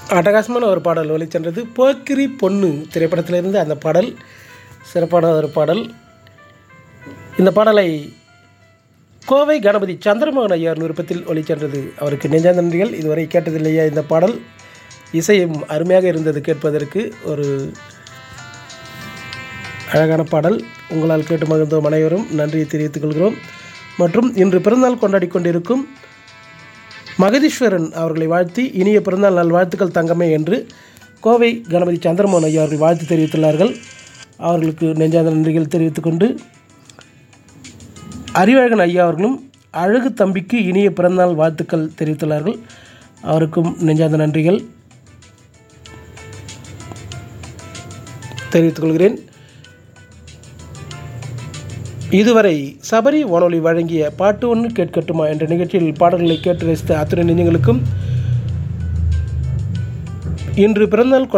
அட்டகாசமான ஒரு பாடல் ஒலிச்சென்றது போக்கிரி பொண்ணு திரைப்படத்திலிருந்து அந்த பாடல் சிறப்பான ஒரு பாடல் இந்த பாடலை கோவை கணபதி சந்திரமோகன் ஐயார் விருப்பத்தில் ஒலிச்சென்றது அவருக்கு நெஞ்ச நன்றிகள் இதுவரை கேட்டதில்லையா இந்த பாடல் இசையும் அருமையாக இருந்தது கேட்பதற்கு ஒரு அழகான பாடல் உங்களால் கேட்டு மகிழ்ந்தோம் அனைவரும் நன்றியை தெரிவித்துக் கொள்கிறோம் மற்றும் இன்று பிறந்தநாள் கொண்டாடி கொண்டிருக்கும் மகதீஸ்வரன் அவர்களை வாழ்த்தி இனிய பிறந்தநாள் நாள் வாழ்த்துக்கள் தங்கமே என்று கோவை கணபதி சந்திரமோகன் ஐயா அவர்கள் வாழ்த்து தெரிவித்துள்ளார்கள் அவர்களுக்கு நெஞ்சாத நன்றிகள் தெரிவித்துக்கொண்டு அறிவழகன் ஐயா அவர்களும் அழகு தம்பிக்கு இனிய பிறந்தநாள் வாழ்த்துக்கள் தெரிவித்துள்ளார்கள் அவருக்கும் நெஞ்சாத நன்றிகள் தெரிவித்துக் கொள்கிறேன் இதுவரை சபரி வானொலி வழங்கிய பாட்டு ஒன்று கேட்கட்டுமா என்ற நிகழ்ச்சியில் பாடல்களை கேட்டு ரசித்த அத்துணை நெஞ்சங்களுக்கும் இன்று பிறந்தநாள்